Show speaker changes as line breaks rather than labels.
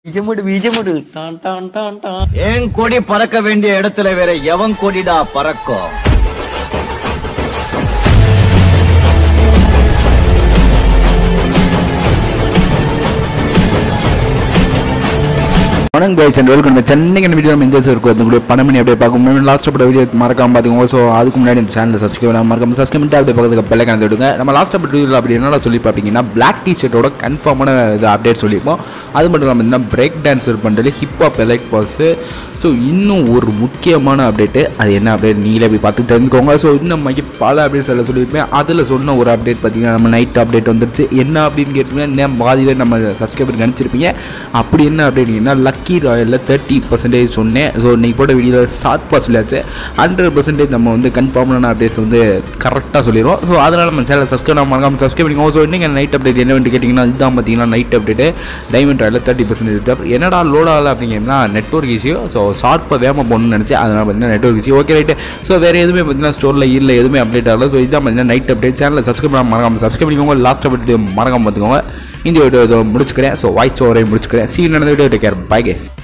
பீஜமுடு பீஜமுடு don don don don
என் கொடி பறக்க வேண்டிய இடத்துல வேற எவன் கொடிடா பறக்கும்
வணக்கம் கைஸ் அண்ட் வெல்கம் சென்னைக்கு வீடியோ நம்ம இந்த இருக்கும் அது கூட பணம் பண்ணி அப்படியே பார்க்கும் முன்னாடி லாஸ்ட் அப்படி வீடியோ மறக்காம பார்த்துக்கோங்க ஸோ அதுக்கு முன்னாடி இந்த சேனலை சப்ஸ்கிரைப் பண்ணாம மறக்காம சப்ஸ்கிரைப் பண்ணிட்டு அப்படியே பக்கத்துக்கு பெல்லை கலந்து விடுங்க நம்ம லாஸ்ட் அப்படி வீடியோ அப்படி என்னடா சொல்லி பார்த்தீங்கன்னா பிளாக் டி ஷர்ட்டோட கன்ஃபார்மான இது அப்டேட் சொல்லியிருப்போம் அது மட்டும் இல்லாமல் இந்த பிரேக் டான்ஸர் பண்ணுறது ஹிப்ஹாப் எலக்ட் பாஸு ஸோ இன்னும் ஒரு முக்கியமான அப்டேட்டு அது என்ன அப்டேட் நீங்களே போய் பார்த்து தெரிஞ்சுக்கோங்க ஸோ இன்னும் மாதிரி பல அப்டேட்ஸ் எல்லாம் சொல்லியிருப்பேன் அதில் சொன்ன ஒரு அப்டேட் பார்த்தீங்கன்னா நம்ம நைட் அப்டேட் வந்துருச்சு என்ன அப்படின்னு கேட்டிங்கன்னா இன்னும் பாதியில் நம்ம சப்ஸ்கிரைபர் நினச்சிருப்பீங்க அப்படி என்ன அப்படின்னா லக்கி ராயலில் தேர்ட்டி பர்சன்டேஜ் சொன்னேன் ஸோ இன்னைக்கு போட்ட வீடியோவில் ஷார்ட் பாஸ் சொல்லியாச்சு ஹண்ட்ரட் பர்சன்டேஜ் நம்ம வந்து கன்ஃபார்மான அப்டேட்ஸ் வந்து கரெக்டாக சொல்லிடுவோம் ஸோ அதனால் நம்ம சேனல் சப்ஸ்கிரைப் நம்ம மறக்காம சப்ஸ்கிரைப் பண்ணிக்கோங்க ஸோ இன்றைக்கி நைட் அப்டேட் என்னவென்று கேட்டிங்கன்னா இதுதான் பார்த்தீங்கன்னா நைட் அப்டேட்டு டைமண்ட் ராயலில் தேர்ட்டி பர்சன்டேஜ் என்னடா லோட் ஆகல அப்படிங்கன்னா நெட்ஒர்க் இஷ்யூ ஸோ ஷார்ப்பாக வேகமாக போகணும்னு நினச்சி அதனால் பார்த்தீங்கன்னா network issue okay right so வேறு எதுவுமே பார்த்தீங்கன்னா ஸ்டோரில் இல்லை எதுவுமே அப்டேட் ஆகல ஸோ இதான் பார்த்தீங்கன்னா நைட் அப்டேட் சேனலில் சப்ஸ்கிரைப் பண்ண மறக்காம சப்ஸ்கிரைப் பண்ணிக்கோங்க லாஸ்ட் அப்டேட் மறக்காம பார்த்துக்கோங்க இந்த வீடியோ இதோ முடிச்சுக்கிறேன் ஸோ வாய்ஸ் ஓவரை முடிச்சுக்கிறேன் சீ நடந்த video take care bye case